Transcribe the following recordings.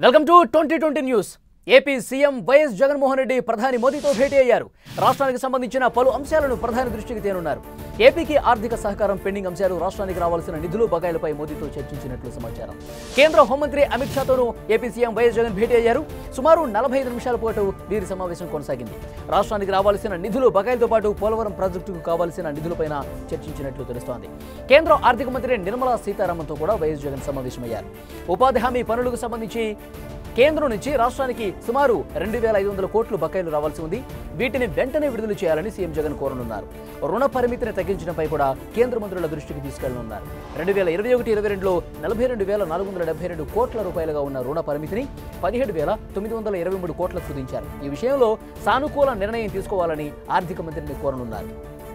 welcome to twenty twenty news AP CM YS Jaganmohan Reddy ప్రధాని మోదీతో భేటీ అయ్యారు రాష్ట్రానికి సంబంధించిన పలు అంశాలను ప్రధాని దృష్టికి తేనున్నారు ఏపీకి ఆర్థిక సహకారం పెండింగ్ అంశాలు రాష్ట్రానికి రావాల్సిన నిధులు బకాయిలపై మోదీతో చర్చించినట్లు సమాచారం కేంద్ర హోంమంత్రి అమిత్ షాతోనూ ఏపీ సీఎం వైఎస్ జగన్ భేటీ అయ్యారు సుమారు నలభై ఐదు నిమిషాల పాటు వీరి సమావేశం కొనసాగింది రాష్ట్రానికి రావాల్సిన నిధులు బకాయిలతో పాటు పోలవరం ప్రాజెక్టుకు కావాల్సిన నిధులపైన చర్చించినట్లు తెలుస్తోంది కేంద్ర ఆర్థిక మంత్రి నిర్మలా సీతారామన్తో కూడా వైఎస్ జగన్ సమావేశమయ్యారు ఉపాధి హామీ పనులకు సంబంధించి కేంద్రం నుంచి రాష్ట్రానికి సుమారు రెండు వేల ఐదు వందల కోట్లు బకాయిలు రావాల్సి ఉంది వీటిని వెంటనే విడుదల చేయాలని సీఎం జగన్ కోరనున్నారు రుణ పరిమితిని తగ్గించడంపై కూడా కేంద్ర మంత్రుల దృష్టికి తీసుకెళ్లనున్నారు రెండు వేల ఇరవై ఒకటి ఇరవై రెండులో నలభై రెండు వేల నాలుగు వందల డెబ్బై రెండు కోట్ల రూపాయలుగా ఉన్న రుణ పరిమితిని పదిహేడు వేల తొమ్మిది వందల ఇరవై మూడు కోట్లకు కుదించారు ఈ విషయంలో సానుకూల నిర్ణయం తీసుకోవాలని ఆర్థిక మంత్రిని కోరనున్నారు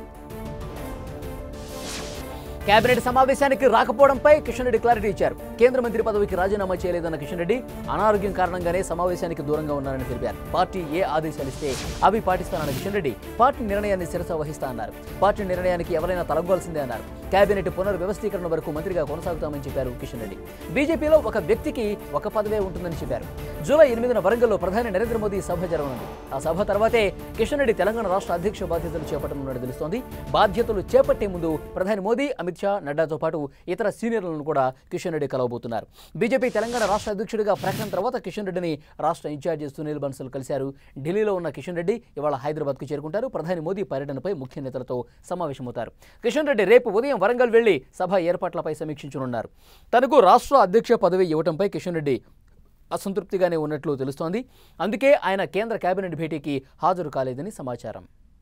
కేబినెట్ సమావేశానికి రాకపోవడంపై కిషన్ రెడ్డి క్లారిటీ ఇచ్చారు కేంద్ర మంత్రి పదవికి రాజీనామా చేయలేదన్న కిషన్ రెడ్డి అనారోగ్యం కారణంగానే సమావేశానికి దూరంగా ఉన్నారని తెలిపారు పార్టీ ఏ ఆదేశాలు ఇస్తే అవి పాటిస్తానన్న కిషన్ రెడ్డి పార్టీ నిర్ణయాన్ని శిరస వహిస్తా అన్నారు పార్టీ నిర్ణయానికి ఎవరైనా తలగొల్సిందే అన్నారు కేబినెట్ పునర్వ్యవస్థీకరణ వరకు మంత్రిగా కొనసాగుతామని చెప్పారు కిషన్ రెడ్డి బీజేపీలో ఒక వ్యక్తికి ఒక పదవే ఉంటుందని చెప్పారు జూలై ఎనిమిదిన వరంగల్లో ప్రధాని నరేంద్ర మోదీ సభ జరగనుంది ఆ సభ తర్వాతే కిషన్ రెడ్డి తెలంగాణ రాష్ట్ర అధ్యక్ష బాధ్యతలు చేపట్టనున్నట్టు తెలుస్తోంది బాధ్యతలు చేపట్టే ముందు ప్రధాని మోదీ అమిత్ షా నడ్డాతో పాటు ఇతర సీనియర్లను కూడా కిషన్ రెడ్డి కలవబోతున్నారు బీజేపీ తెలంగాణ రాష్ట్ర అధ్యక్షుడిగా ప్రకటన తర్వాత కిషన్ రెడ్డిని రాష్ట్ర ఇన్ఛార్జి సునీల్ బన్సల్ కలిశారు ఢిల్లీలో ఉన్న కిషన్ రెడ్డి ఇవాళ హైదరాబాద్కు చేరుకుంటారు ప్రధాని మోదీ పర్యటనపై ముఖ్య నేతలతో సమావేశమవుతారు కిషన్ రెడ్డి రేపు ఉదయం వరంగల్ వెళ్లి సభ ఏర్పాట్లపై సమీక్షించనున్నారు తనకు రాష్ట్ర అధ్యక్ష పదవి ఇవ్వడంపై కిషన్ రెడ్డి అసంతృప్తిగానే ఉన్నట్లు తెలుస్తోంది అందుకే ఆయన కేంద్ర కేబినెట్ భేటీకి హాజరు కాలేదని సమాచారం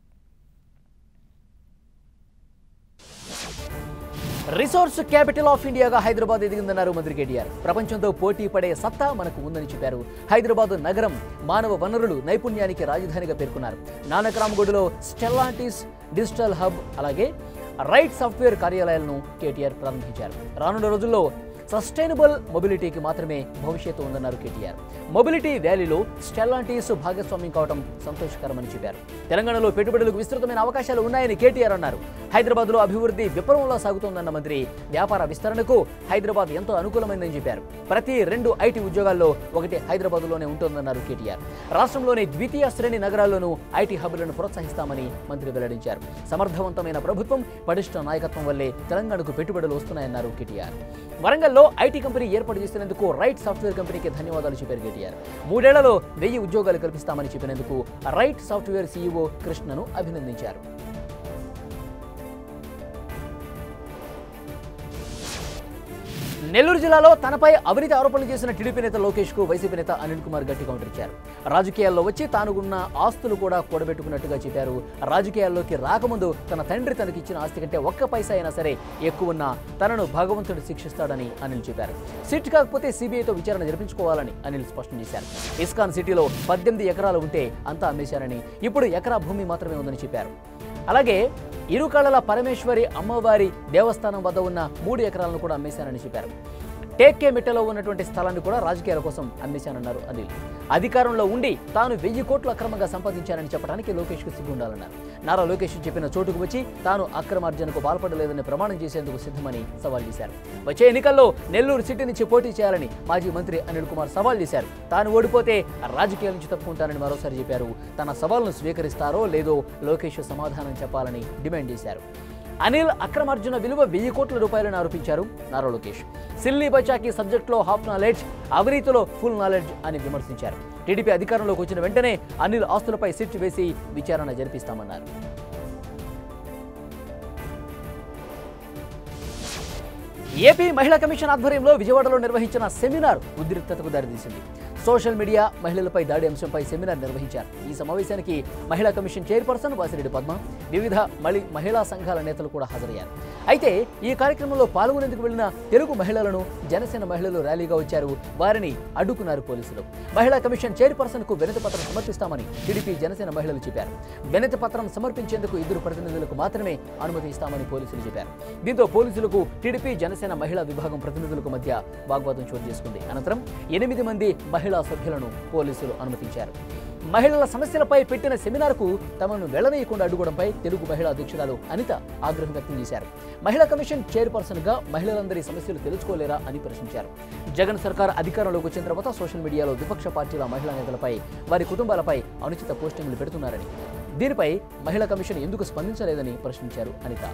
రిసోర్స్ క్యాపిటల్ ఆఫ్ ఇండియాగా హైదరాబాద్ ఎదిగిందన్నారు మంత్రి కేటీఆర్ ప్రపంచంతో పోటీ పడే సత్తా మనకు ఉందని చెప్పారు హైదరాబాద్ నగరం మానవ వనరులు నైపుణ్యానికి రాజధానిగా పేర్కొన్నారు నానక్రామ్గూడలో స్టెల్లాంటిస్ డిజిటల్ హబ్ అలాగే రైట్ సాఫ్ట్వేర్ కార్యాలయాలను కేటీఆర్ ప్రారంభించారు రానున్న రోజుల్లో సస్టైనబుల్ మొబిలిటీకి మాత్రమే భవిష్యత్తు ఉందన్నారు కేటీఆర్ మొబిలిటీ వ్యాలీలో స్టెల్లాంటీస్ భాగస్వామ్యం కావడం సంతోషకరమని చెప్పారు తెలంగాణలో పెట్టుబడులకు విస్తృతమైన అవకాశాలు ఉన్నాయని కేటీఆర్ అన్నారు హైదరాబాద్లో అభివృద్ధి విప్లవంలో సాగుతోందన్న మంత్రి వ్యాపార విస్తరణకు హైదరాబాద్ ఎంతో అనుకూలమైందని చెప్పారు ప్రతి రెండు ఐటీ ఉద్యోగాల్లో ఒకటి హైదరాబాద్లోనే ఉంటుందన్నారు కేటీఆర్ రాష్ట్రంలోని ద్వితీయ శ్రేణి నగరాల్లోనూ ఐటీ హబ్బులను ప్రోత్సహిస్తామని మంత్రి వెల్లడించారు సమర్థవంతమైన ప్రభుత్వం పటిష్ట నాయకత్వం వల్లే తెలంగాణకు పెట్టుబడులు వస్తున్నాయన్నారు కేటీఆర్ వరంగల్లో ఐటీ కంపెనీ ఏర్పాటు చేసినందుకు రైట్ సాఫ్ట్వేర్ కంపెనీకి ధన్యవాదాలు చెప్పారు కేటీఆర్ మూడేళ్లలో వెయ్యి ఉద్యోగాలు కల్పిస్తామని చెప్పినందుకు రైట్ సాఫ్ట్వేర్ సీఈఓ కృష్ణను అభినందించారు నెల్లూరు జిల్లాలో తనపై అవినీతి ఆరోపణలు చేసిన టీడీపీ నేత లోకేష్ కు వైసీపీ నేత అనిల్ కుమార్ గట్టి కౌంటర్ ఇచ్చారు రాజకీయాల్లో వచ్చి తాను ఉన్న ఆస్తులు కూడా కూడబెట్టుకున్నట్టుగా చెప్పారు రాజకీయాల్లోకి రాకముందు తన తండ్రి తనకి ఇచ్చిన ఆస్తి కంటే ఒక్క పైసా అయినా సరే ఎక్కువ ఉన్నా తనను భగవంతుడు శిక్షిస్తాడని అనిల్ చెప్పారు సిట్ కాకపోతే సిబిఐతో విచారణ జరిపించుకోవాలని అనిల్ స్పష్టం చేశారు ఇస్కాన్ సిటీలో పద్దెనిమిది ఎకరాలు ఉంటే అంతా అమ్మేశారని ఇప్పుడు ఎకరా భూమి మాత్రమే ఉందని చెప్పారు అలాగే ఇరుకళల పరమేశ్వరి అమ్మవారి దేవస్థానం వద్ద ఉన్న మూడు ఎకరాలను కూడా అమ్మేశానని చెప్పారు టేక్కే మిట్టలో ఉన్నటువంటి స్థలాన్ని కూడా రాజకీయాల కోసం అమ్మేశానన్నారు అనిల్ అధికారంలో ఉండి తాను వెయ్యి కోట్లు అక్రమంగా సంపాదించానని చెప్పడానికి లోకేష్కు సిగ్గు ఉండాలన్నారు నారా లోకేష్ చెప్పిన చోటుకు వచ్చి తాను అక్రమార్జనకు పాల్పడలేదని ప్రమాణం చేసేందుకు సిద్ధమని సవాల్ చేశారు వచ్చే ఎన్నికల్లో నెల్లూరు సిటీ నుంచి పోటీ చేయాలని మాజీ మంత్రి అనిల్ కుమార్ సవాల్ చేశారు తాను ఓడిపోతే రాజకీయాల నుంచి తప్పుకుంటానని మరోసారి చెప్పారు తన సవాల్ను స్వీకరిస్తారో లేదో లోకేష్ సమాధానం చెప్పాలని డిమాండ్ చేశారు అనిల్ అక్రమార్జున విలువ వెయ్యి కోట్ల రూపాయలను ఆరోపించారు నారా లోకేష్ సిల్లీ బచాకి సబ్జెక్టులో హాఫ్ నాలెడ్జ్ అవినీతిలో ఫుల్ నాలెడ్జ్ అని విమర్శించారు టీడీపీ అధికారంలోకి వచ్చిన వెంటనే అనిల్ ఆస్తులపై సిట్ వేసి విచారణ జరిపిస్తామన్నారు ఏపీ మహిళా కమిషన్ ఆధ్వర్యంలో విజయవాడలో నిర్వహించిన సెమినార్ ఉద్రిక్తతకు దారితీసింది సోషల్ మీడియా మహిళలపై దాడి అంశంపై సెమినార్ నిర్వహించారు ఈ సమావేశానికి మహిళా కమిషన్ చైర్పర్సన్ వాసిరెడ్డి పద్మ వివిధ మళి మహిళా సంఘాల నేతలు కూడా హాజరయ్యారు అయితే ఈ కార్యక్రమంలో పాల్గొనేందుకు వెళ్లిన తెలుగు మహిళలను జనసేన మహిళలు ర్యాలీగా వచ్చారు వారిని అడ్డుకున్నారు పోలీసులు మహిళా కమిషన్ చైర్పర్సన్ కు వినతి పత్రం సమర్పిస్తామని టీడీపీ జనసేన మహిళలు చెప్పారు వినతి పత్రం సమర్పించేందుకు ఇద్దరు ప్రతినిధులకు మాత్రమే అనుమతి ఇస్తామని పోలీసులు చెప్పారు దీంతో పోలీసులకు టీడీపీ జనసేన మహిళా విభాగం ప్రతినిధులకు మధ్య వాగ్వాదం చోటు చేసుకుంది అనంతరం ఎనిమిది మంది మహిళా సభ్యులను పోలీసులు అనుమతించారు మహిళల సమస్యలపై పెట్టిన సెమినార్కు తమను వెళ్లనీయకుండా అడ్డుకోవడంపై తెలుగు మహిళా అధ్యక్షురాలు అనిత ఆగ్రహం వ్యక్తం చేశారు మహిళా కమిషన్ చైర్పర్సన్ గా మహిళలందరి సమస్యలు తెలుసుకోలేరా అని ప్రశ్నించారు జగన్ సర్కార్ అధికారంలోకి వచ్చిన తర్వాత సోషల్ మీడియాలో విపక్ష పార్టీల మహిళా నేతలపై వారి కుటుంబాలపై అనుచిత పోస్టింగ్లు పెడుతున్నారని దీనిపై మహిళా కమిషన్ ఎందుకు స్పందించలేదని ప్రశ్నించారు అనిత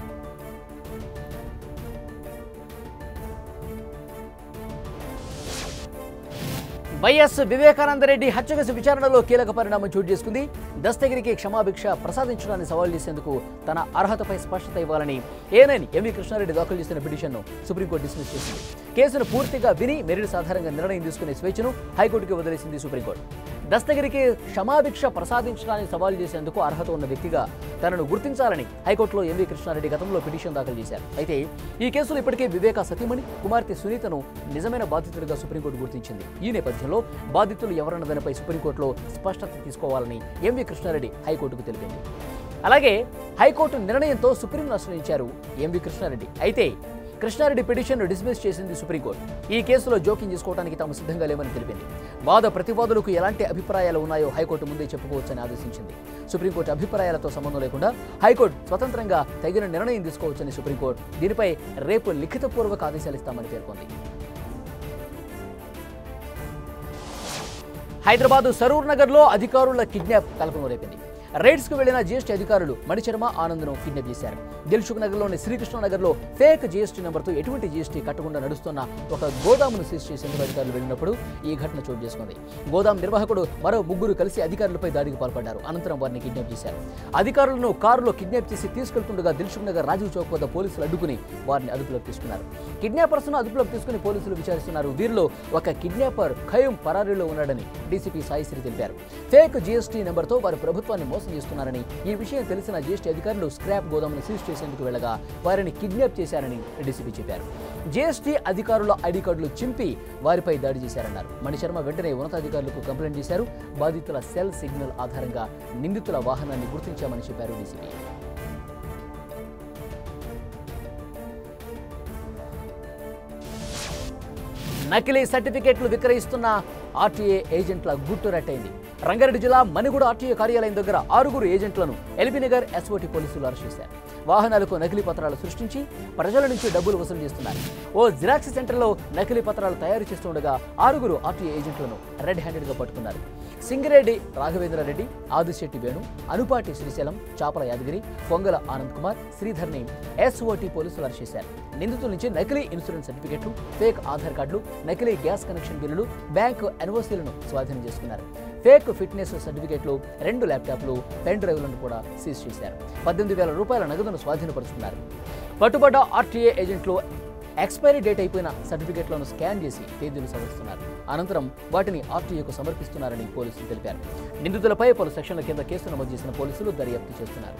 వైఎస్ వివేకానందరెడ్డి హత్య కేసు విచారణలో కీలక పరిణామం చోటు చేసుకుంది దస్తగిరికి క్షమాభిక్ష ప్రసాదించడాన్ని సవాల్ చేసేందుకు తన అర్హతపై స్పష్టత ఇవ్వాలని ఏనైని ఎంవి కృష్ణారెడ్డి దాఖలు చేసిన పిటిషన్ను సుప్రీంకోర్టు డిస్మిస్ చేసింది కేసును పూర్తిగా విని మెరిట్స్ ఆధారంగా నిర్ణయం తీసుకునే స్వేచ్ఛను హైకోర్టుకి వదిలేసింది సుప్రీంకోర్టు దస్తగిరికి క్షమాభిక్ష ప్రసాదించడాన్ని సవాల్ చేసేందుకు అర్హత ఉన్న వ్యక్తిగా తనను గుర్తించాలని హైకోర్టులో ఎంవి కృష్ణారెడ్డి గతంలో పిటిషన్ దాఖలు చేశారు అయితే ఈ కేసులో ఇప్పటికే వివేక సతీమణి కుమార్తె సునీతను నిజమైన బాధితుడిగా సుప్రీంకోర్టు గుర్తించింది ఈ నేపథ్యంలో బాధితులు ఎవరన్న దానిపై సుప్రీంకోర్టులో స్పష్టత తీసుకోవాలని ఎంవి కృష్ణారెడ్డి హైకోర్టుకు తెలిపింది అలాగే హైకోర్టు నిర్ణయంతో సుప్రీంను ఆశ్రయించారు ఎంవి కృష్ణారెడ్డి అయితే కృష్ణారెడ్డి పిటిషన్ను డిస్మిస్ చేసింది సుప్రీంకోర్టు ఈ కేసులో జోక్యం చేసుకోవడానికి తాము సిద్ధంగా లేవని తెలిపింది వాద ప్రతివాదులకు ఎలాంటి అభిప్రాయాలు ఉన్నాయో హైకోర్టు ముందే చెప్పుకోవచ్చని ఆదేశించింది సుప్రీంకోర్టు అభిప్రాయాలతో సంబంధం లేకుండా హైకోర్టు స్వతంత్రంగా తగిన నిర్ణయం తీసుకోవచ్చని సుప్రీంకోర్టు దీనిపై రేపు లిఖితపూర్వక ఆదేశాలు ఇస్తామని పేర్కొంది హైదరాబాద్ సరూర్ నగర్లో అధికారుల కిడ్నాప్ కలకలం రేపింది రైడ్స్ కు వెళ్లిన జీఎస్టీ అధికారులు మణిశర్మ ఆనంద్ను కిడ్నాప్ చేశారు దిల్సుఖ్ నగర్లోని శ్రీకృష్ణ నగర్లో ఫేక్ జీఎస్టీ నెంబర్తో ఎటువంటి జీఎస్టీ కట్టకుండా నడుస్తున్న ఒక గోదామును సీజ్ చేసేందుకు అధికారులు వెళ్ళినప్పుడు ఈ ఘటన చోటు చేసుకుంది గోదాం నిర్వాహకుడు మరో ముగ్గురు కలిసి అధికారులపై దాడికి పాల్పడ్డారు అనంతరం వారిని కిడ్నాప్ చేశారు అధికారులను కారులో కిడ్నాప్ చేసి తీసుకెళ్తుండగా దిల్సుఖ్ నగర్ రాజీవ్ చౌక్ వద్ద పోలీసులు అడ్డుకుని వారిని అదుపులోకి తీసుకున్నారు కిడ్నాపర్స్ ను అదుపులోకి తీసుకుని పోలీసులు విచారిస్తున్నారు వీరిలో ఒక కిడ్నాపర్ ఖయూం పరారీలో ఉన్నాడని డీసీపీ సాయిశ్రీ తెలిపారు ఫేక్ జీఎస్టీ నెంబర్తో వారు ప్రభుత్వాన్ని మోసం చేస్తున్నారని ఈ విషయం తెలిసిన జీఎస్టీ అధికారులు స్క్రాప్ గోదామును సీజ్ చేసేందుకు వెళ్ళగా వారిని కిడ్నాప్ చేశారని డీసీపీ చెప్పారు జీఎస్టీ అధికారుల ఐడి కార్డులు చింపి వారిపై దాడి చేశారన్నారు మణిశర్మ వెంటనే ఉన్నతాధికారులకు కంప్లైంట్ చేశారు బాధితుల సెల్ సిగ్నల్ ఆధారంగా నిందితుల వాహనాన్ని గుర్తించామని చెప్పారు డీసీపీ నకిలీ సర్టిఫికేట్లు విక్రయిస్తున్న ఆర్టీఏ ఏజెంట్ల గుట్టు రట్టయింది రంగారెడ్డి జిల్లా మణిగూడ ఆర్టీఏ కార్యాలయం దగ్గర ఆరుగురు ఏజెంట్లను ఎల్బీనగర్ ఎస్ఓటీ పోలీసులు అరెస్ట్ చేశారు వాహనాలకు నకిలీ పత్రాలు సృష్టించి ప్రజల నుంచి డబ్బులు వసూలు చేస్తున్నారు ఓ జిరాక్స్ సెంటర్లో నకిలీ పత్రాలు తయారు చేస్తుండగా ఆరుగురు ఆర్టీఏ ఏజెంట్లను రెడ్ హ్యాండెడ్గా పట్టుకున్నారు సింగిరెడ్డి రాఘవేంద్రారెడ్డి ఆదిశెట్టి వేణు అనుపాటి శ్రీశైలం చాపల యాదగిరి పొంగల ఆనంద్ కుమార్ శ్రీధర్ని ఎస్ఓటీ పోలీసులు అరెస్ట్ చేశారు నిందితుల నుంచి నకిలీ ఇన్సూరెన్స్ సర్టిఫికెట్లు ఫేక్ ఆధార్ కార్డులు నకిలీ గ్యాస్ కనెక్షన్ బిల్లులు బ్యాంకు ఎన్ఓసీలను స్వాధీనం చేసుకున్నారు ఫేక్ ఫిట్నెస్ సర్టిఫికెట్లు రెండు ల్యాప్టాప్లు పెన్ డ్రైవ్లను కూడా సీజ్ చేశారు పద్దెనిమిది వేల రూపాయల నగదును స్వాధీనపరుచుకున్నారు పట్టుబడ్డ ఆర్టీఏ ఏజెంట్లు ఎక్స్పైరీ డేట్ అయిపోయిన సర్టిఫికెట్లను స్కాన్ చేసి తేదీలు సవరిస్తున్నారు అనంతరం వాటిని ఆర్టీఏకు సమర్పిస్తున్నారని పోలీసులు తెలిపారు నిందితులపై పలు సెక్షన్ల కింద కేసు నమోదు చేసిన పోలీసులు దర్యాప్తు చేస్తున్నారు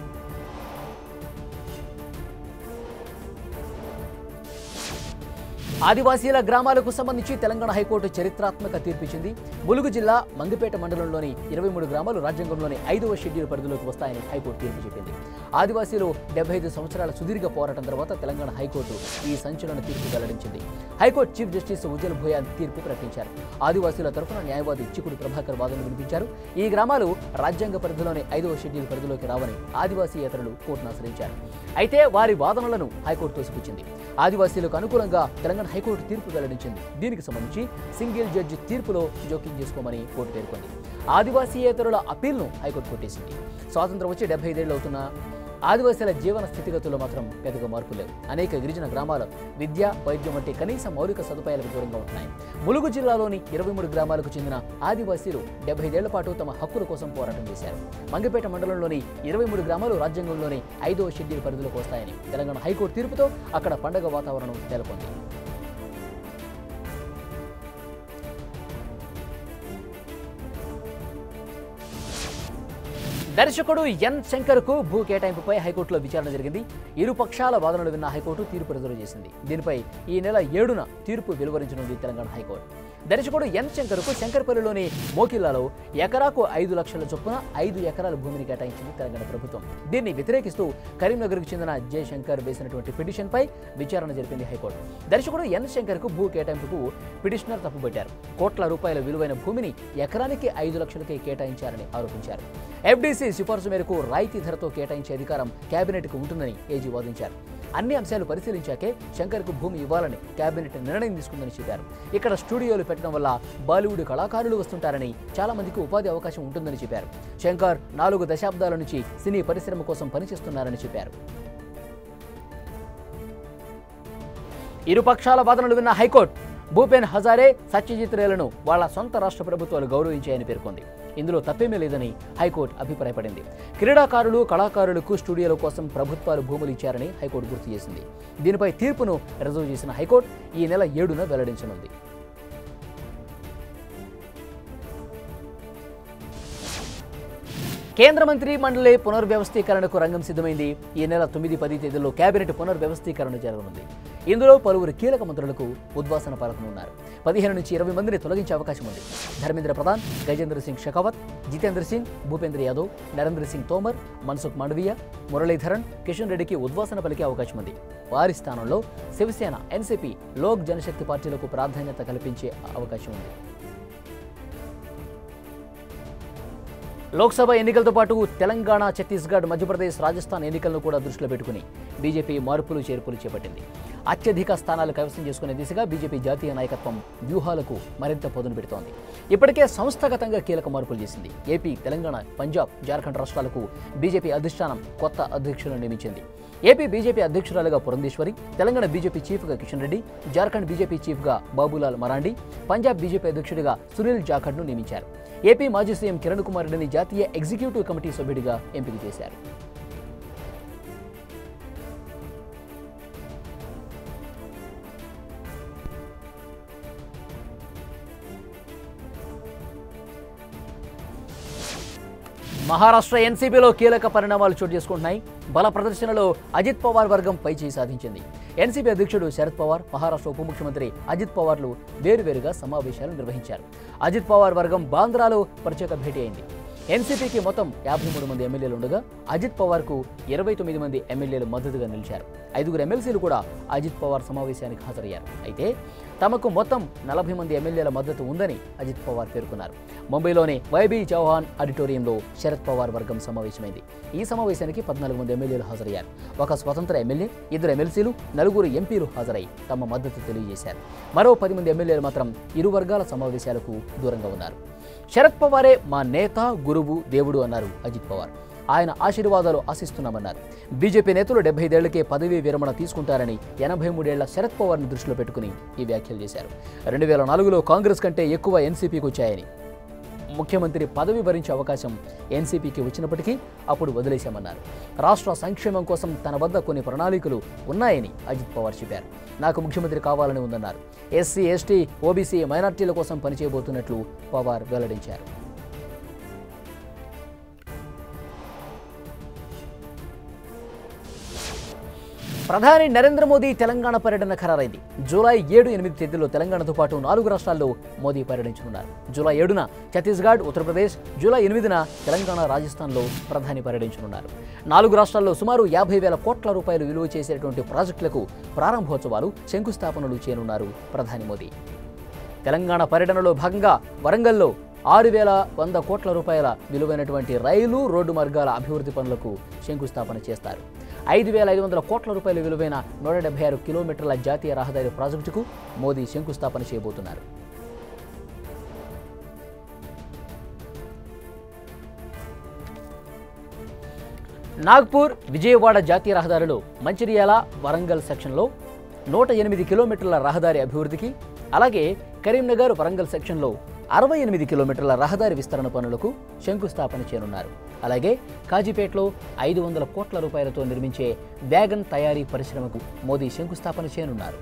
ఆదివాసీల గ్రామాలకు సంబంధించి తెలంగాణ హైకోర్టు చరిత్రాత్మక తీర్పిచ్చింది ములుగు జిల్లా మంగపేట మండలంలోని ఇరవై మూడు గ్రామాలు రాజ్యాంగంలోని ఐదవ షెడ్యూల్ పరిధిలోకి వస్తాయని హైకోర్టు తీర్పు చెప్పింది ఆదివాసీలు డెబ్బై ఐదు సంవత్సరాల సుదీర్ఘ పోరాటం తర్వాత తెలంగాణ హైకోర్టు ఈ సంచలన తీర్పు వెల్లడించింది high court chief justice Ujjal Bhuyan తీర్పు ప్రకటించారు ఆదివాసీల తరఫున న్యాయవాది చిక్కుడు ప్రభాకర్ వాదనలు వినిపించారు ఈ గ్రామాలు రాజ్యాంగ పరిధిలోని ఐదవ షెడ్యూల్ పరిధిలోకి రావని ఆదివాసీయేతరులు కోర్టును ఆశ్రయించారు అయితే వారి వాదనలను హైకోర్టు తోసిపుచ్చింది ఆదివాసీలకు అనుకూలంగా తెలంగాణ హైకోర్టు తీర్పు వెల్లడించింది దీనికి సంబంధించి సింగిల్ జడ్జి తీర్పులో జోక్యం చేసుకోమని కోర్టు పేర్కొంది ఆదివాసీయేతరుల అప్పీల్ను హైకోర్టు కొట్టేసింది స్వాతంత్రం వచ్చి డెబ్బై ఐదేళ్ళు అవుతున్న ఆదివాసీల జీవన స్థితిగతుల్లో మాత్రం పెద్దగా మార్పు లేవు అనేక గిరిజన గ్రామాలు విద్య వైద్యం వంటి కనీస మౌలిక సదుపాయాలకు దూరంగా ఉంటున్నాయి ములుగు జిల్లాలోని ఇరవై మూడు గ్రామాలకు చెందిన ఆదివాసీలు డెబ్బై ఐదేళ్ల పాటు తమ హక్కుల కోసం పోరాటం చేశారు మంగపేట మండలంలోని ఇరవై మూడు గ్రామాలు రాజ్యాంగంలోని ఐదవ షెడ్యూల్ పరిధిలోకి వస్తాయని తెలంగాణ హైకోర్టు తీర్పుతో అక్కడ పండగ వాతావరణం నెలకొంది దర్శకుడు ఎన్ శంకర్కు భూ కేటాయింపుపై హైకోర్టులో విచారణ జరిగింది ఇరు పక్షాల వాదనలు విన్న హైకోర్టు తీర్పు రిజర్వ్ చేసింది దీనిపై ఈ నెల ఏడున తీర్పు వెలువరించనుంది తెలంగాణ హైకోర్టు దర్శకుడు ఎన్ శంకర్కు శంకర్పల్లిలోని మోకిల్లాలో ఎకరాకు ఐదు లక్షల చొప్పున ఐదు ఎకరాల భూమిని కేటాయించింది తెలంగాణ ప్రభుత్వం దీన్ని వ్యతిరేకిస్తూ కరీంనగర్కు చెందిన జయశంకర్ వేసినటువంటి పిటిషన్పై విచారణ జరిపింది హైకోర్టు దర్శకుడు ఎన్ శంకర్కు భూ కేటాయింపుకు పిటిషనర్ తప్పుపట్టారు కోట్ల రూపాయల విలువైన భూమిని ఎకరానికి ఐదు లక్షలకే కేటాయించారని ఆరోపించారు ఎఫ్డీసీ సిఫార్సు మేరకు రాయితీ ధరతో కేటాయించే అధికారం కేబినెట్కు ఉంటుందని ఏజీ వాదించారు అన్ని అంశాలు పరిశీలించాకే శంకర్కు భూమి ఇవ్వాలని కేబినెట్ నిర్ణయం తీసుకుందని చెప్పారు ఇక్కడ స్టూడియోలు పెట్టడం వల్ల బాలీవుడ్ కళాకారులు వస్తుంటారని చాలా మందికి ఉపాధి అవకాశం ఉంటుందని చెప్పారు శంకర్ నాలుగు దశాబ్దాల నుంచి సినీ పరిశ్రమ కోసం పనిచేస్తున్నారని చెప్పారు ఇరు పక్షాల వాదనలు విన్న హైకోర్టు భూపేన్ హజారే సత్యజిత్ రేలను వాళ్ళ సొంత రాష్ట్ర ప్రభుత్వాలు గౌరవించాయని పేర్కొంది ఇందులో తప్పేమీ లేదని హైకోర్టు అభిప్రాయపడింది క్రీడాకారులు కళాకారులకు స్టూడియోల కోసం ప్రభుత్వాలు భూములు ఇచ్చారని హైకోర్టు గుర్తు చేసింది దీనిపై తీర్పును రిజర్వ్ చేసిన హైకోర్టు ఈ నెల ఏడున వెల్లడించనుంది కేంద్ర మంత్రి మండలి పునర్వ్యవస్థీకరణకు రంగం సిద్ధమైంది ఈ నెల తొమ్మిది పది తేదీల్లో కేబినెట్ పునర్వ్యవస్థీకరణ జరగనుంది ఇందులో పలువురు కీలక మంత్రులకు ఉద్వాసన పలకనున్నారు పదిహేను నుంచి ఇరవై మందిని తొలగించే అవకాశం ఉంది ధర్మేంద్ర ప్రధాన్ గజేంద్ర సింగ్ షెకావత్ జితేంద్ర సింగ్ భూపేంద్ర యాదవ్ నరేంద్ర సింగ్ తోమర్ మన్సుఖ్ మాండవీయ మురళీధరన్ కిషన్ రెడ్డికి ఉద్వాసన పలికే అవకాశం ఉంది వారి స్థానంలో శివసేన ఎన్సీపీ లోక్ జనశక్తి పార్టీలకు ప్రాధాన్యత కల్పించే అవకాశం ఉంది లోక్సభ ఎన్నికలతో పాటు తెలంగాణ ఛత్తీస్గఢ్ మధ్యప్రదేశ్ రాజస్థాన్ ఎన్నికలను కూడా దృష్టిలో పెట్టుకుని బీజేపీ మార్పులు చేర్పులు చేపట్టింది అత్యధిక స్థానాలు కైవసం చేసుకునే దిశగా బీజేపీ జాతీయ నాయకత్వం వ్యూహాలకు మరింత పొదును పెడుతోంది ఇప్పటికే సంస్థాగతంగా కీలక మార్పులు చేసింది ఏపీ తెలంగాణ పంజాబ్ జార్ఖండ్ రాష్ట్రాలకు బీజేపీ అధిష్టానం కొత్త అధ్యక్షులను నియమించింది ఏపీ బీజేపీ అధ్యక్షురాలుగా పురంధేశ్వరి తెలంగాణ బీజేపీ చీఫ్గా కిషన్ రెడ్డి జార్ఖండ్ బీజేపీ చీఫ్గా బాబులాల్ మరాండి పంజాబ్ బీజేపీ అధ్యక్షుడిగా సునీల్ జాఖడ్ను నియమించారు ఏపీ మాజీ సీఎం కిరణ్ కుమార్ రెడ్డిని జాతీయ ఎగ్జిక్యూటివ్ కమిటీ సభ్యుడిగా ఎంపిక చేశారు మహారాష్ట్ర ఎన్సీపీలో కీలక పరిణామాలు చోటు చేసుకుంటున్నాయి బల ప్రదర్శనలో అజిత్ పవార్ వర్గం పైచేయి సాధించింది ఎన్సీపీ అధ్యక్షుడు శరద్ పవార్ మహారాష్ట్ర ఉప ముఖ్యమంత్రి అజిత్ పవార్లు వేరువేరుగా సమావేశాలు నిర్వహించారు అజిత్ పవార్ వర్గం బాంద్రాలో ప్రత్యేక భేటీ అయింది ఎన్సీపీకి మొత్తం యాభై మూడు మంది ఎమ్మెల్యేలు ఉండగా అజిత్ పవార్కు ఇరవై తొమ్మిది మంది ఎమ్మెల్యేలు మద్దతుగా నిలిచారు ఐదుగురు ఎమ్మెల్సీలు కూడా అజిత్ పవార్ సమావేశానికి హాజరయ్యారు అయితే తమకు మొత్తం నలభై మంది ఎమ్మెల్యేల మద్దతు ఉందని అజిత్ పవార్ పేర్కొన్నారు ముంబైలోని వైబీ చౌహాన్ ఆడిటోరియంలో శరద్ పవార్ వర్గం సమావేశమైంది ఈ సమావేశానికి పద్నాలుగు మంది ఎమ్మెల్యేలు హాజరయ్యారు ఒక స్వతంత్ర ఎమ్మెల్యే ఇద్దరు ఎమ్మెల్సీలు నలుగురు ఎంపీలు హాజరై తమ మద్దతు తెలియజేశారు మరో పది మంది ఎమ్మెల్యేలు మాత్రం ఇరు వర్గాల సమావేశాలకు దూరంగా ఉన్నారు శరద్ పవారే మా నేత గురువు దేవుడు అన్నారు అజిత్ పవార్ ఆయన ఆశీర్వాదాలు ఆశిస్తున్నామన్నారు బీజేపీ నేతలు డెబ్బై ఐదేళ్లకే పదవీ విరమణ తీసుకుంటారని ఎనభై మూడేళ్ల శరద్ పవార్ను దృష్టిలో పెట్టుకుని ఈ వ్యాఖ్యలు చేశారు రెండు వేల నాలుగులో కాంగ్రెస్ కంటే ఎక్కువ ఎన్సీపీకి వచ్చాయని ముఖ్యమంత్రి పదవి భరించే అవకాశం ఎన్సీపీకి వచ్చినప్పటికీ అప్పుడు వదిలేశామన్నారు రాష్ట్ర సంక్షేమం కోసం తన వద్ద కొన్ని ప్రణాళికలు ఉన్నాయని అజిత్ పవార్ చెప్పారు నాకు ముఖ్యమంత్రి కావాలని ఉందన్నారు ఎస్సీ ఎస్టీ ఓబీసీ మైనార్టీల కోసం పనిచేయబోతున్నట్లు పవార్ వెల్లడించారు ప్రధాని నరేంద్ర మోదీ తెలంగాణ పర్యటన ఖరారైంది జూలై ఏడు ఎనిమిది తేదీలో తెలంగాణతో పాటు నాలుగు రాష్ట్రాల్లో మోదీ పర్యటించనున్నారు జూలై ఏడున ఛత్తీస్గఢ్ ఉత్తరప్రదేశ్ జూలై ఎనిమిదిన తెలంగాణ రాజస్థాన్లో ప్రధాని పర్యటించనున్నారు నాలుగు రాష్ట్రాల్లో సుమారు యాభై వేల కోట్ల రూపాయలు విలువ చేసేటువంటి ప్రాజెక్టులకు ప్రారంభోత్సవాలు శంకుస్థాపనలు చేయనున్నారు ప్రధాని మోదీ తెలంగాణ పర్యటనలో భాగంగా వరంగల్లో ఆరు వేల వంద కోట్ల రూపాయల విలువైనటువంటి రైలు రోడ్డు మార్గాల అభివృద్ధి పనులకు శంకుస్థాపన చేస్తారు ఐదు వేల ఐదు వందల కోట్ల రూపాయల విలువైన నూట డెబ్బై ఆరు కిలోమీటర్ల జాతీయ రహదారి ప్రాజెక్టుకు మోదీ శంకుస్థాపన చేయబోతున్నారు నాగ్పూర్ విజయవాడ జాతీయ రహదారిలో మంచిర్యాల వరంగల్ సెక్షన్లో నూట ఎనిమిది కిలోమీటర్ల రహదారి అభివృద్ధికి అలాగే కరీంనగర్ వరంగల్ సెక్షన్లో అరవై ఎనిమిది కిలోమీటర్ల రహదారి విస్తరణ పనులకు శంకుస్థాపన చేయనున్నారు అలాగే కాజీపేటలో ఐదు వందల కోట్ల రూపాయలతో నిర్మించే వ్యాగన్ తయారీ పరిశ్రమకు మోదీ శంకుస్థాపన చేయనున్నారు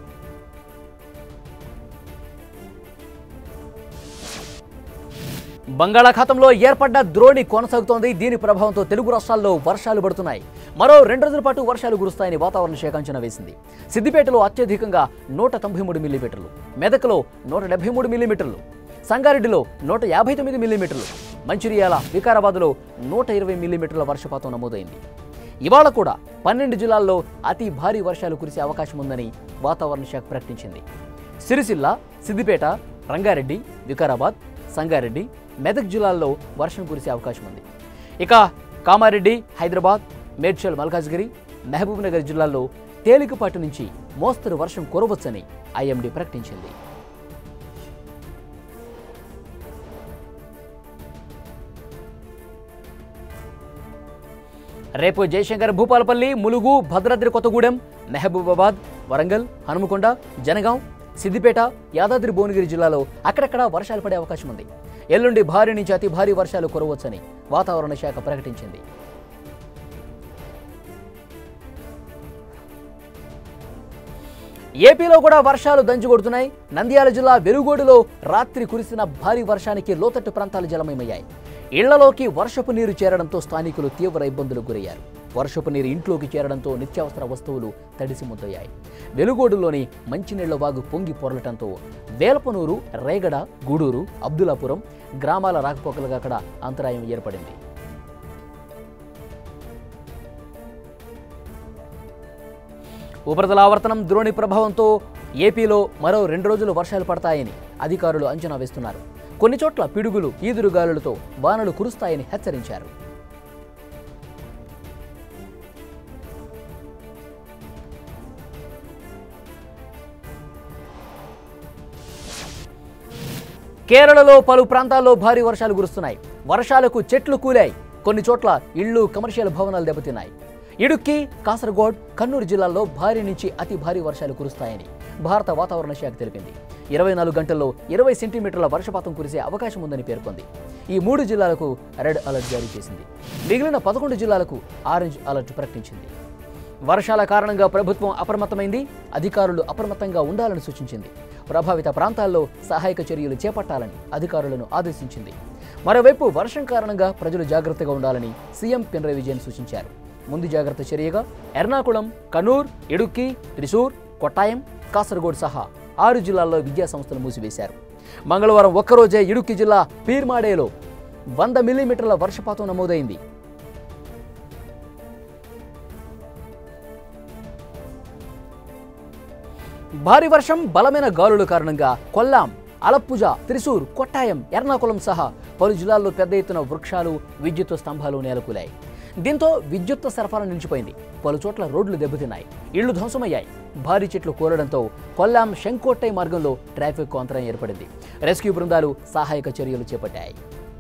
బంగాళాఖాతంలో ఏర్పడ్డ ద్రోణి కొనసాగుతోంది దీని ప్రభావంతో తెలుగు రాష్ట్రాల్లో వర్షాలు పడుతున్నాయి మరో రెండు రోజుల పాటు వర్షాలు కురుస్తాయని వాతావరణ శాఖ అంచనా వేసింది సిద్దిపేటలో అత్యధికంగా నూట తొంభై మూడు మిల్లీమీటర్లు మెదక్లో నూట డెబ్బై మూడు మిల్లీమీటర్లు సంగారెడ్డిలో నూట యాభై తొమ్మిది మిల్లీమీటర్లు మంచిర్యాల వికారాబాద్లో నూట ఇరవై మిల్లీమీటర్ల వర్షపాతం నమోదైంది ఇవాళ కూడా పన్నెండు జిల్లాల్లో అతి భారీ వర్షాలు కురిసే అవకాశం ఉందని వాతావరణ శాఖ ప్రకటించింది సిరిసిల్ల సిద్దిపేట రంగారెడ్డి వికారాబాద్ సంగారెడ్డి మెదక్ జిల్లాల్లో వర్షం కురిసే అవకాశం ఉంది ఇక కామారెడ్డి హైదరాబాద్ మేడ్చల్ మల్కాజ్గిరి మహబూబ్ నగర్ జిల్లాల్లో తేలికపాటి నుంచి మోస్తరు వర్షం కురవచ్చని ఐఎండీ ప్రకటించింది రేపు జయశంకర్ భూపాలపల్లి ములుగు భద్రాద్రి కొత్తగూడెం మెహబూబాబాద్ వరంగల్ హనుమకొండ జనగాం సిద్దిపేట యాదాద్రి భువనగిరి జిల్లాలో అక్కడక్కడ వర్షాలు పడే అవకాశం ఉంది ఎల్లుండి భారీ నుంచి అతి భారీ వర్షాలు కురవచ్చని వాతావరణ శాఖ ప్రకటించింది ఏపీలో కూడా వర్షాలు దంచుకొడుతున్నాయి నంద్యాల జిల్లా వెలుగోడులో రాత్రి కురిసిన భారీ వర్షానికి లోతట్టు ప్రాంతాలు జలమయమయ్యాయి ఇళ్లలోకి వర్షపు నీరు చేరడంతో స్థానికులు తీవ్ర ఇబ్బందులకు గురయ్యారు వర్షపు నీరు ఇంట్లోకి చేరడంతో నిత్యావసర వస్తువులు తడిసి ముద్దయ్యాయి వెలుగోడులోని మంచినీళ్ల వాగు పొంగి పొరలటంతో వేలపనూరు రేగడ గూడూరు అబ్దులాపురం గ్రామాల రాకపోకలుగా అక్కడ అంతరాయం ఏర్పడింది ఉపరితల ఆవర్తనం ద్రోణి ప్రభావంతో ఏపీలో మరో రెండు రోజులు వర్షాలు పడతాయని అధికారులు అంచనా వేస్తున్నారు కొన్ని చోట్ల పిడుగులు ఈదురుగాలులతో వానలు కురుస్తాయని హెచ్చరించారు కేరళలో పలు ప్రాంతాల్లో భారీ వర్షాలు కురుస్తున్నాయి వర్షాలకు చెట్లు కూలాయి కొన్ని చోట్ల ఇళ్లు కమర్షియల్ భవనాలు దెబ్బతిన్నాయి ఇడుక్కి కాసరగోడ్ కన్నూరు జిల్లాల్లో భారీ నుంచి అతి భారీ వర్షాలు కురుస్తాయని భారత వాతావరణ శాఖ తెలిపింది ఇరవై నాలుగు గంటల్లో ఇరవై సెంటీమీటర్ల వర్షపాతం కురిసే అవకాశం ఉందని పేర్కొంది ఈ మూడు జిల్లాలకు రెడ్ అలర్ట్ జారీ చేసింది మిగిలిన పదకొండు జిల్లాలకు ఆరెంజ్ అలర్ట్ ప్రకటించింది వర్షాల కారణంగా ప్రభుత్వం అప్రమత్తమైంది అధికారులు అప్రమత్తంగా ఉండాలని సూచించింది ప్రభావిత ప్రాంతాల్లో సహాయక చర్యలు చేపట్టాలని అధికారులను ఆదేశించింది మరోవైపు వర్షం కారణంగా ప్రజలు జాగ్రత్తగా ఉండాలని సీఎం పినరయ్ విజయన్ సూచించారు ముందు జాగ్రత్త చర్యగా ఎర్నాకుళం కనూర్ ఇడుక్కి త్రిశూర్ కొట్టాయం కాసరగోడ్ సహా ఆరు జిల్లాల్లో విద్యా సంస్థలు మూసివేశారు మంగళవారం ఒక్కరోజే ఇడుక్కి జిల్లా పీర్మాడేలో వంద మిల్లీమీటర్ల వర్షపాతం నమోదైంది భారీ వర్షం బలమైన గాలుల కారణంగా కొల్లాం అలప్పుజ త్రిశూర్ కొట్టాయం ఎర్నాకుళం సహా పలు జిల్లాల్లో పెద్ద ఎత్తున వృక్షాలు విద్యుత్ స్తంభాలు నేలకూలాయి దీంతో విద్యుత్ సరఫరా నిలిచిపోయింది పలు చోట్ల రోడ్లు దెబ్బతిన్నాయి ఇళ్లు ధ్వంసమయ్యాయి భారీ చెట్లు కూలడంతో కొల్లాం శంకోట్టై మార్గంలో ట్రాఫిక్ అంతరాయం ఏర్పడింది రెస్క్యూ బృందాలు సహాయక చర్యలు చేపట్టాయి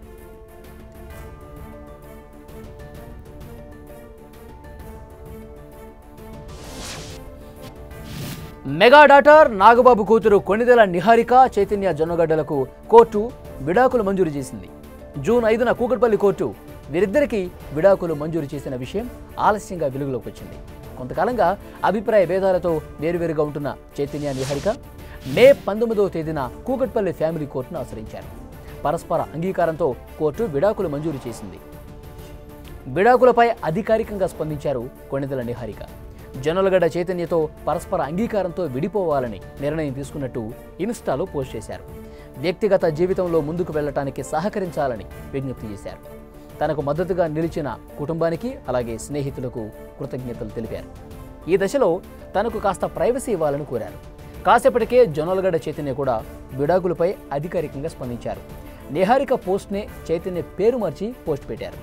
మెగా డాటర్ నాగబాబు కూతురు కొణిదెల నిహారిక చైతన్య జొన్నగడ్డలకు కోర్టు విడాకులు మంజూరు చేసింది జూన్ ఐదున కూకట్పల్లి కోర్టు వీరిద్దరికీ విడాకులు మంజూరు చేసిన విషయం ఆలస్యంగా వెలుగులోకి వచ్చింది కొంతకాలంగా అభిప్రాయ భేదాలతో వేరువేరుగా ఉంటున్న చైతన్య నిహారిక మే పంతొమ్మిదవ తేదీన కూకట్పల్లి ఫ్యామిలీ కోర్టును ఆశ్రయించారు పరస్పర అంగీకారంతో కోర్టు విడాకులు మంజూరు చేసింది విడాకులపై అధికారికంగా స్పందించారు కొణిదెల నిహారిక జొన్నలగడ్డ చైతన్యతో పరస్పర అంగీకారంతో విడిపోవాలని నిర్ణయం తీసుకున్నట్టు ఇన్స్టాలో పోస్ట్ చేశారు వ్యక్తిగత జీవితంలో ముందుకు వెళ్లటానికి సహకరించాలని విజ్ఞప్తి చేశారు తనకు మద్దతుగా నిలిచిన కుటుంబానికి అలాగే స్నేహితులకు కృతజ్ఞతలు తెలిపారు ఈ దశలో తనకు కాస్త ప్రైవసీ ఇవ్వాలని కోరారు కాసేపటికే జొన్నలగడ్డ చైతన్య కూడా విడాకులపై అధికారికంగా స్పందించారు నిహారిక పోస్ట్నే చైతన్య పేరు మార్చి పోస్ట్ పెట్టారు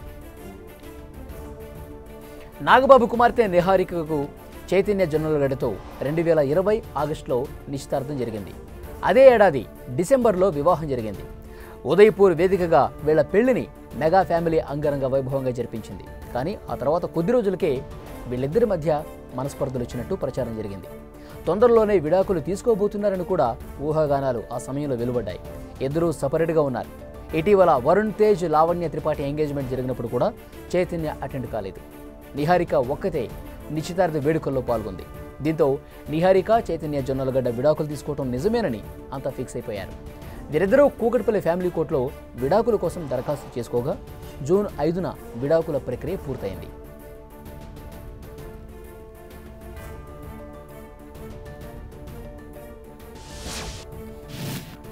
నాగబాబు కుమార్తె నిహారికకు చైతన్య జొన్నలగడ్డతో రెండు వేల ఇరవై ఆగస్టులో నిశ్చితార్థం జరిగింది అదే ఏడాది డిసెంబర్లో వివాహం జరిగింది ఉదయపూర్ వేదికగా వీళ్ళ పెళ్లిని మెగా ఫ్యామిలీ అంగరంగ వైభవంగా జరిపించింది కానీ ఆ తర్వాత కొద్ది రోజులకే వీళ్ళిద్దరి మధ్య మనస్పర్ధలు వచ్చినట్టు ప్రచారం జరిగింది తొందరలోనే విడాకులు తీసుకోబోతున్నారని కూడా ఊహాగానాలు ఆ సమయంలో వెలువడ్డాయి ఇద్దరూ సపరేట్గా ఉన్నారు ఇటీవల వరుణ్ తేజ్ లావణ్య త్రిపాఠి ఎంగేజ్మెంట్ జరిగినప్పుడు కూడా చైతన్య అటెండ్ కాలేదు నిహారిక ఒక్కతే నిశ్చితార్థ వేడుకల్లో పాల్గొంది దీంతో నిహారిక చైతన్య జొన్నలగడ్డ విడాకులు తీసుకోవడం నిజమేనని అంతా ఫిక్స్ అయిపోయారు వీరిద్దరూ కూకట్పల్లి ఫ్యామిలీ కోర్టులో విడాకుల కోసం దరఖాస్తు చేసుకోగా జూన్ ఐదున విడాకుల ప్రక్రియ పూర్తయింది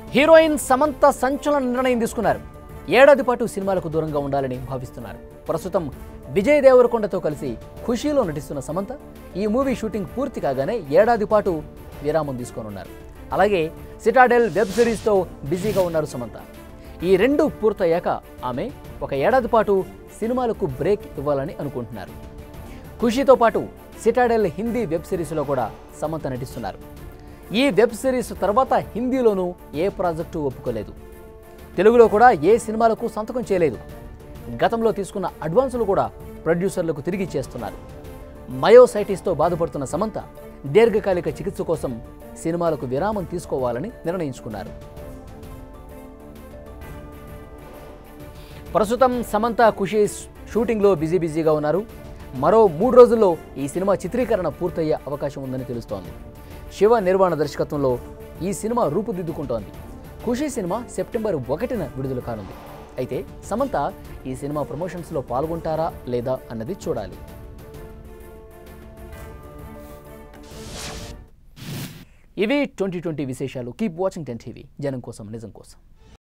హీరోయిన్ సమంత సంచలన నిర్ణయం తీసుకున్నారు ఏడాది పాటు సినిమాలకు దూరంగా ఉండాలని భావిస్తున్నారు ప్రస్తుతం విజయ్ దేవరకొండతో కలిసి ఖుషీలో నటిస్తున్న సమంత ఈ మూవీ షూటింగ్ పూర్తి కాగానే ఏడాది పాటు విరామం తీసుకోనున్నారు అలాగే సిటాడెల్ వెబ్ సిరీస్తో బిజీగా ఉన్నారు సమంత ఈ రెండు పూర్తయ్యాక ఆమె ఒక ఏడాది పాటు సినిమాలకు బ్రేక్ ఇవ్వాలని అనుకుంటున్నారు ఖుషీతో పాటు సిటాడెల్ హిందీ వెబ్ సిరీస్లో కూడా సమంత నటిస్తున్నారు ఈ వెబ్ సిరీస్ తర్వాత హిందీలోనూ ఏ ప్రాజెక్టు ఒప్పుకోలేదు తెలుగులో కూడా ఏ సినిమాలకు సంతకం చేయలేదు గతంలో తీసుకున్న అడ్వాన్సులు కూడా ప్రొడ్యూసర్లకు తిరిగి ఇచ్చేస్తున్నారు మయోసైటిస్తో బాధపడుతున్న సమంత దీర్ఘకాలిక చికిత్స కోసం సినిమాలకు విరామం తీసుకోవాలని నిర్ణయించుకున్నారు ప్రస్తుతం సమంత ఖుషి షూటింగ్లో బిజీ బిజీగా ఉన్నారు మరో మూడు రోజుల్లో ఈ సినిమా చిత్రీకరణ పూర్తయ్యే అవకాశం ఉందని తెలుస్తోంది శివ నిర్వాణ దర్శకత్వంలో ఈ సినిమా రూపుదిద్దుకుంటోంది ఖుషి సినిమా సెప్టెంబర్ ఒకటిన విడుదల కానుంది అయితే సమంత ఈ సినిమా ప్రమోషన్స్లో పాల్గొంటారా లేదా అన్నది చూడాలి ఇవి ట్వంటీ ట్వంటీ విశేషాలు కీప్ వాచింగ్ టెన్ టీవీ జనం కోసం నిజం కోసం